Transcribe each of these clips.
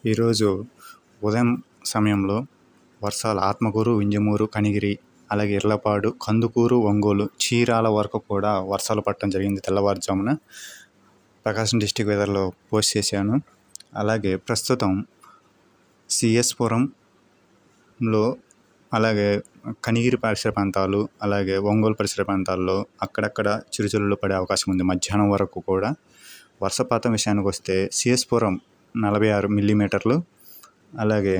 ఈరోజు ఉదయం సమయంలో వర్షాలు ఆత్మకూరు వింజమూరు కనిగిరి అలాగే ఇర్లపాడు కందుకూరు ఒంగోలు చీరాల వరకు కూడా వర్షాలు పడటం జరిగింది తెల్లవారుజామున ప్రకాశం డిస్టిక్ వెదర్లో పోస్ట్ చేశాను అలాగే ప్రస్తుతం సిఎస్ పురంలో అలాగే కనిగిరి పరిసర ప్రాంతాలు అలాగే ఒంగోలు పరిసర ప్రాంతాల్లో అక్కడక్కడ చిరుజల్లులు పడే అవకాశం ఉంది మధ్యాహ్నం వరకు కూడా వర్షపాతం విషయానికి వస్తే సిఎస్ పురం నలభై ఆరు మిల్లీమీటర్లు అలాగే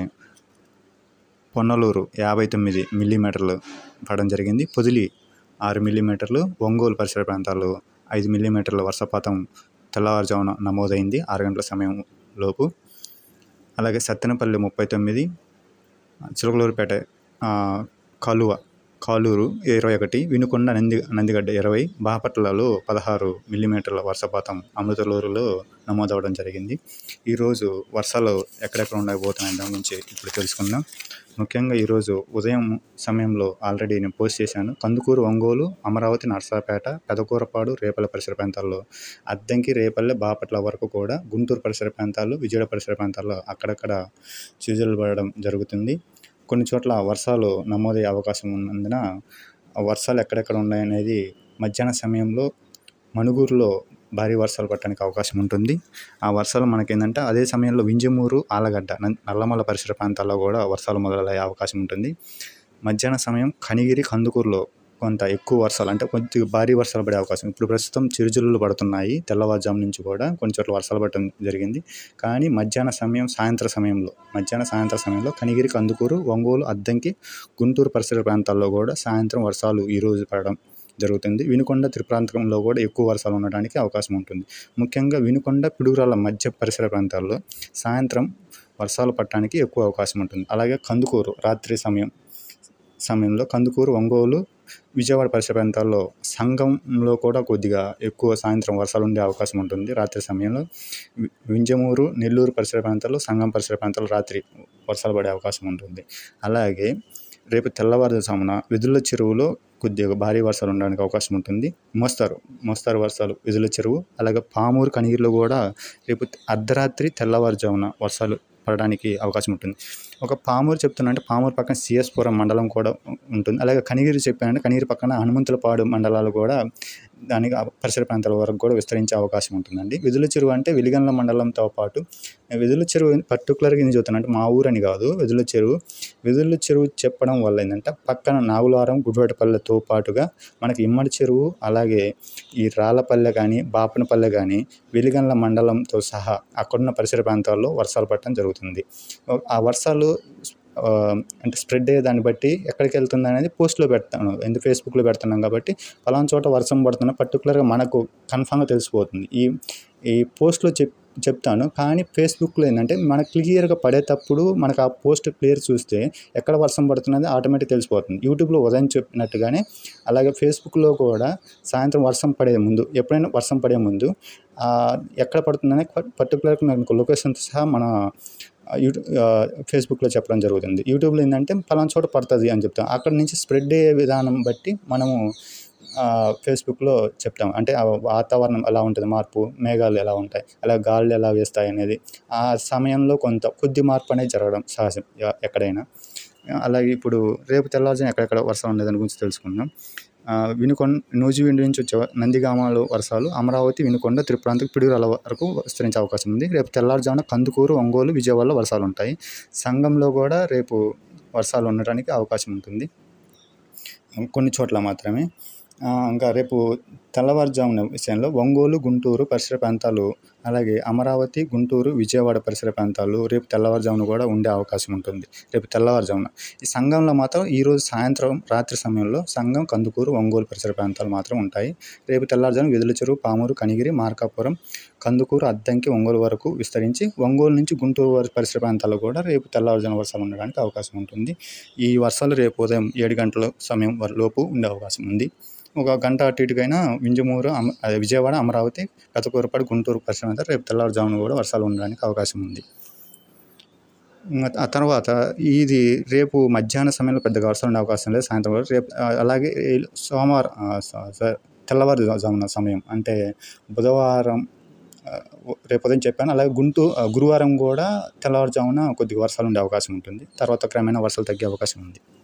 పొన్నలూరు యాభై తొమ్మిది మిల్లీమీటర్లు పడడం జరిగింది పొదిలి ఆరు మిల్లీమీటర్లు ఒంగోలు పరిసర ప్రాంతాల్లో ఐదు మిల్లీమీటర్ల వర్షపాతం తెల్లవారుజామున నమోదైంది ఆరు గంటల సమయం లోపు అలాగే సత్తెనపల్లి ముప్పై తొమ్మిది చిలకలూరుపేట ఆ, కలువ కాలూరు ఇరవై ఒకటి వినుకొండ నంది నందిగడ్డ ఇరవై బాపట్లలో పదహారు మిల్లీమీటర్ల వర్షపాతం అమృతలూరులో నమోదవడం జరిగింది ఈరోజు వర్షాలు ఎక్కడెక్కడ ఉండబోతున్నాయి దాని గురించి ఇప్పుడు తెలుసుకుందాం ముఖ్యంగా ఈరోజు ఉదయం సమయంలో ఆల్రెడీ నేను పోస్ట్ చేశాను కందుకూరు ఒంగోలు అమరావతి నర్సాపేట పెదకూరపాడు రేపల్ల పరిసర ప్రాంతాల్లో అద్దంకి రేపల్లె బాపట్ల వరకు కూడా గుంటూరు పరిసర ప్రాంతాలు విజయవాడ పరిసర ప్రాంతాల్లో అక్కడక్కడ చిరుజల్లు పడడం జరుగుతుంది కొన్ని చోట్ల వర్షాలు నమోదయ్యే అవకాశం ఉన్నందున ఆ వర్షాలు ఎక్కడెక్కడ ఉన్నాయనేది మధ్యాహ్న సమయంలో మణుగూరులో భారీ వర్షాలు పడటానికి అవకాశం ఉంటుంది ఆ వర్షాలు మనకేంటంటే అదే సమయంలో వింజమూరు ఆలగడ్డ న- నల్లమల పరిసర ప్రాంతాల్లో కూడా వర్షాలు మొదలయ్యే అవకాశం ఉంటుంది మధ్యాహ్న సమయం కనిగిరి కందుకూరులో కొంత ఎక్కువ వర్షాలు అంటే కొద్దిగా భారీ వర్షాలు పడే అవకాశం ఇప్పుడు ప్రస్తుతం చిరుజల్లులు పడుతున్నాయి తెల్లవారుజాము నుంచి కూడా కొన్ని చోట్ల వర్షాలు పడటం జరిగింది కానీ మధ్యాహ్న సమయం సాయంత్ర సమయంలో మధ్యాహ్న సాయంత్ర సమయంలో కనిగిరి కందుకూరు ఒంగోలు అద్దంకి గుంటూరు పరిసర ప్రాంతాల్లో కూడా సాయంత్రం వర్షాలు ఈ రోజు పడడం జరుగుతుంది వినుకొండ త్రిప్రాంతంలో కూడా ఎక్కువ వర్షాలు ఉండడానికి అవకాశం ఉంటుంది ముఖ్యంగా వినుకొండ పిడుగురాళ్ళ మధ్య పరిసర ప్రాంతాల్లో సాయంత్రం వర్షాలు పడటానికి ఎక్కువ అవకాశం ఉంటుంది అలాగే కందుకూరు రాత్రి సమయం సమయంలో కందుకూరు ఒంగోలు విజయవాడ పరిసర ప్రాంతాల్లో సంఘంలో కూడా కొద్దిగా ఎక్కువ సాయంత్రం వర్షాలు ఉండే అవకాశం ఉంటుంది రాత్రి సమయంలో వి- వింజమూరు నెల్లూరు పరిసర ప్రాంతాల్లో సంఘం పరిసర ప్రాంతాల్లో రాత్రి వర్షాలు పడే అవకాశం ఉంటుంది అలాగే రేపు తెల్లవారుజామున వెదుల చెరువులో కొద్దిగా భారీ వర్షాలు ఉండడానికి అవకాశం ఉంటుంది మోస్తారు మోస్తారు వర్షాలు వెదుల చెరువు అలాగే పామూరు కనిగిరిలో కూడా రేపు అర్ధరాత్రి తెల్లవారుజామున వర్షాలు పడడానికి అవకాశం ఉంటుంది ఒక పామూరు చెప్తున్నా అంటే పామూరు పక్కన సిఎస్పురం మండలం కూడా ఉంటుంది అలాగే కనిగిరి చెప్పానంటే కనిగిరి పక్కన హనుమంతులపాడు మండలాలు కూడా దానికి ఆ పరిసర ప్రాంతాల వరకు కూడా విస్తరించే అవకాశం ఉంటుందండి వెదుల చెరువు అంటే వెలిగండ్ల మండలంతో పాటు వెదుల చెరువు పర్టికులర్గా ఎందుకు చెప్తాను అంటే మా ఊరని కాదు వెదుల చెరువు వెదుల చెరువు చెప్పడం వల్ల ఏంటంటే పక్కన నాగులవారం గుడివాడపల్లెతో పాటుగా మనకి ఇమ్మడి చెరువు అలాగే ఈ రాళ్ళపల్లె కానీ బాపనపల్లె కానీ వెలిగండ్ల మండలంతో సహా అక్కడున్న పరిసర ప్రాంతాల్లో వర్షాలు పడటం జరుగుతుంది ఆ వర్షాలు ఆ, అంటే స్ప్రెడ్ అయ్యే దాన్ని బట్టి ఎక్కడికి వెళ్తుంది అనేది పోస్ట్లో పెడతాను ఎందుకు ఫేస్బుక్లో పెడుతున్నాం కాబట్టి పలానా చోట వర్షం పడుతున్న పర్టికులర్గా మనకు కన్ఫామ్గా తెలిసిపోతుంది ఈ ఈ పోస్ట్లో చెప్ చెప్తాను కానీ ఫేస్బుక్లో ఏంటంటే మనకు క్లియర్గా పడేటప్పుడు మనకు ఆ పోస్ట్ క్లియర్ చూస్తే ఎక్కడ వర్షం పడుతున్నది ఆటోమేటిక్ తెలిసిపోతుంది యూట్యూబ్లో ఉదయం చెప్పినట్టుగానే అలాగే ఫేస్బుక్లో కూడా సాయంత్రం వర్షం పడే ముందు ఎప్పుడైనా వర్షం పడే ముందు ఆ, ఎక్కడ పడుతుందనే పర్టికులర్గా మనకు లొకేషన్తో సహా మన యూట్యూబ్ ఫేస్బుక్లో చెప్పడం జరుగుతుంది యూట్యూబ్లో ఏంటంటే పలానా చోట పడుతుంది అని చెప్తాం అక్కడ నుంచి స్ప్రెడ్ అయ్యే విధానం బట్టి మనము ఆ, ఫేస్బుక్లో చెప్తాం అంటే ఆ వాతావరణం ఎలా ఉంటుంది మార్పు మేఘాలు ఎలా ఉంటాయి అలా గాలులు ఎలా వేస్తాయి అనేది ఆ సమయంలో కొంత కొద్ది మార్పు అనేది జరగడం సహజం ఎ- ఎక్కడైనా అలాగే ఇప్పుడు రేపు తెల్లవారుజామున ఎక్కడెక్కడ వర్షం ఉండే దాని గురించి తెలుసుకుందాం ఆ, వినుకొండ నూజివీడు నుంచి వచ్చే నందిగామాలో వర్షాలు అమరావతి వినుకొండ త్రిపురాంతకు పిడుగురాల వరకు విస్తరించే అవకాశం ఉంది రేపు తెల్లవారుజామున కందుకూరు ఒంగోలు విజయవాడలో వర్షాలు ఉంటాయి సంఘంలో కూడా రేపు వర్షాలు ఉండడానికి అవకాశం ఉంటుంది కొన్ని చోట్ల మాత్రమే ఆ, ఇంకా రేపు తెల్లవారుజామున విషయంలో ఒంగోలు గుంటూరు పరిసర ప్రాంతాలు అలాగే అమరావతి గుంటూరు విజయవాడ పరిసర ప్రాంతాలు రేపు తెల్లవారుజామున కూడా ఉండే అవకాశం ఉంటుంది రేపు తెల్లవారుజామున ఈ సంఘంలో మాత్రం ఈరోజు సాయంత్రం రాత్రి సమయంలో సంఘం కందుకూరు ఒంగోలు పరిసర ప్రాంతాలు మాత్రం ఉంటాయి రేపు తెల్లవారుజామున వెదుల చెరువు పామూరు కనిగిరి మార్కాపురం కందుకూరు అద్దంకి ఒంగోలు వరకు విస్తరించి ఒంగోలు నుంచి గుంటూరు వరకు పరిసర ప్రాంతాల్లో కూడా రేపు తెల్లవారుజామున వర్షాలు ఉండడానికి అవకాశం ఉంటుంది ఈ వర్షాలు రేపు ఉదయం ఏడు గంటల సమయం వర- లోపు ఉండే అవకాశం ఉంది ఒక గంట అటు ఇటుకైనా వింజమూరు అమ అదే విజయవాడ అమరావతి పెదకూరపాడు గుంటూరు పరిసర ప్రాంతాలు రేపు తెల్లవారుజామున కూడా వర్షాలు ఉండడానికి అవకాశం ఉంది ఇంకా ఆ తర్వాత ఇది రేపు మధ్యాహ్న సమయంలో పెద్దగా వర్షాలు ఉండే అవకాశం లేదు సాయంత్రం వరకు రేపు ఆ, అలాగే ఈ సోమవారం ఆ, స- స- తెల్లవారుజామున సమయం అంటే బుధవారం రేపు ఉదయం చెప్పాను అలాగే గుంటూరు గురువారం కూడా తెల్లవారుజామున కొద్దిగా వర్షాలు ఉండే అవకాశం ఉంటుంది తర్వాత క్రమేణా వర్షాలు తగ్గే అవకాశం ఉంది